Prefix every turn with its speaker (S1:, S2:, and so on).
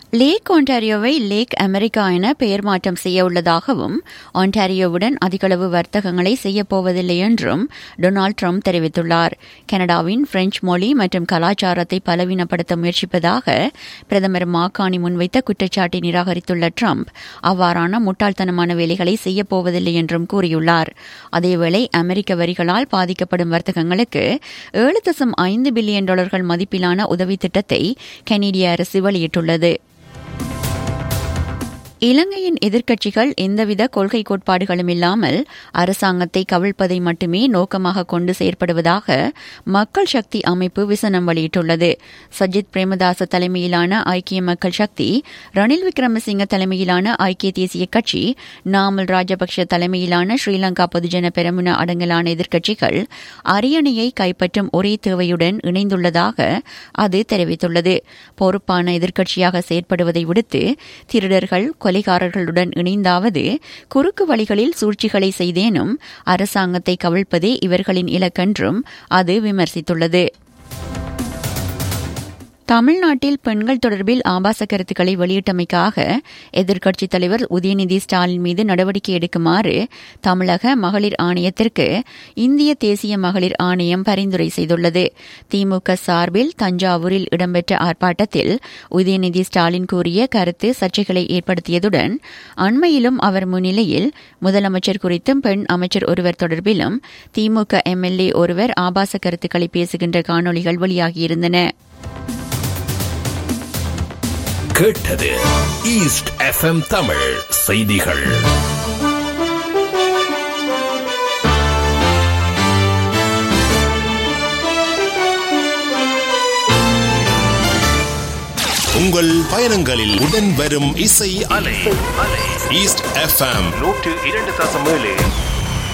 S1: lakh ஒன்டாரியோவை lakh America என பெயர் மாற்றம் செய்ய உள்ளதாகவும் ஒன்டாரியோவுடன் அதிகளவு வர்த்தகங்களை செய்யப்போவதில்லை என்றும் டொனால்டு ட்ரம்ப் தெரிவித்துள்ளார் கனடாவின் பிரெஞ்சு மொழி மற்றும் கலாச்சாரத்தை பலவீனப்படுத்த முயற்சிப்பதாக பிரதமர் மாக்கானி முன்வைத்த குற்றச்சாட்டை நிராகரித்துள்ள ட்ரம்ப் அவ்வாறான முட்டாள்தனமான வேலைகளை செய்யப்போவதில்லை என்றும் கூறியுள்ளார் அதேவேளை அமெரிக்க வரிகளால் பாதிக்கப்படும் வர்த்தகங்களுக்கு ஏழு தசம் ஐந்து பில்லியன் டாலர்கள் மதிப்பிலான உதவி திட்டத்தை கனேடிய அரசு வெளியிட்டுள்ளது இலங்கையின் எதிர்க்கட்சிகள் எந்தவித கொள்கை கோட்பாடுகளும் இல்லாமல் அரசாங்கத்தை கவிழ்ப்பதை மட்டுமே நோக்கமாக கொண்டு செயற்படுவதாக மக்கள் சக்தி அமைப்பு விசனம் வெளியிட்டுள்ளது சஜித் பிரேமதாச தலைமையிலான ஐக்கிய மக்கள் சக்தி ரணில் விக்ரமசிங்க தலைமையிலான ஐக்கிய தேசிய கட்சி நாமல் ராஜபக்ஷ தலைமையிலான ஸ்ரீலங்கா பொதுஜன பெரமுன அடங்கலான எதிர்க்கட்சிகள் அரியணையை கைப்பற்றும் ஒரே தேவையுடன் இணைந்துள்ளதாக அது தெரிவித்துள்ளது பொறுப்பான எதிர்க்கட்சியாக செயற்படுவதை விடுத்து திருடர்கள் கொலைகாரர்களுடன் இணைந்தாவது குறுக்கு வழிகளில் சூழ்ச்சிகளை செய்தேனும் அரசாங்கத்தை கவிழ்ப்பதே இவர்களின் இலக்கென்றும் அது விமர்சித்துள்ளது தமிழ்நாட்டில் பெண்கள் தொடர்பில் ஆபாச கருத்துக்களை வெளியிட்டமைக்காக எதிர்க்கட்சித் தலைவர் உதயநிதி ஸ்டாலின் மீது நடவடிக்கை எடுக்குமாறு தமிழக மகளிர் ஆணையத்திற்கு இந்திய தேசிய மகளிர் ஆணையம் பரிந்துரை செய்துள்ளது திமுக சார்பில் தஞ்சாவூரில் இடம்பெற்ற ஆர்ப்பாட்டத்தில் உதயநிதி ஸ்டாலின் கூறிய கருத்து சர்ச்சைகளை ஏற்படுத்தியதுடன் அண்மையிலும் அவர் முன்னிலையில் முதலமைச்சர் குறித்தும் பெண் அமைச்சர் ஒருவர் தொடர்பிலும் திமுக எம்எல்ஏ ஒருவர் ஆபாச கருத்துக்களை பேசுகின்ற காணொலிகள் வெளியாகியிருந்தன
S2: கேட்டது ஈஸ்ட் எஃப்எம் தமிழ் செய்திகள் உங்கள் பயணங்களில் உடன் வரும் இசை அலை ஈஸ்ட் எஃப்எம்
S3: நூற்று இரண்டு தசம் ஏழு